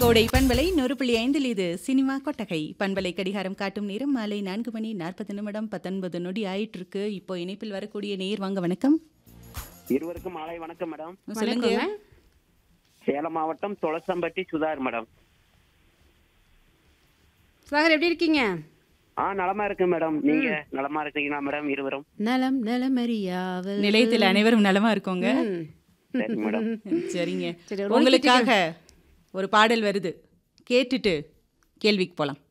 கோடை பண்பலை நூறு புள்ளி ஐந்தில் இது சினிமா கொட்டகை பண்பலை கடிகாரம் காட்டும் நேரம் மாலை நான்கு மணி நாற்பது நிமிடம் பத்தொன்பது நொடி ஆயிட்டு இருக்கு இப்போ இணைப்பில் வரக்கூடிய நேர் வாங்க வணக்கம் இருவருக்கும் மாலை வணக்கம் மேடம் சொல்லுங்க வணக்கங்க. சேலம் மாவட்டம் துளசம்பட்டி சுதார் மேடம் சாகர் எப்படி இருக்கீங்க ஆ நலமா இருக்கு மேடம் நீங்க நலமா இருக்கீங்களா மேடம் இருவரும் நலம் நலமறியாவல் நிலையத்தில் அனைவரும் நலமா இருக்கோங்க ம். சரி மேடம் சரி, சரிங்க ஒரு மணிக்கு உங்களுக்காக ஒரு பாடல் வருது கேட்டுட்டு கேள்விக்கு போலாம்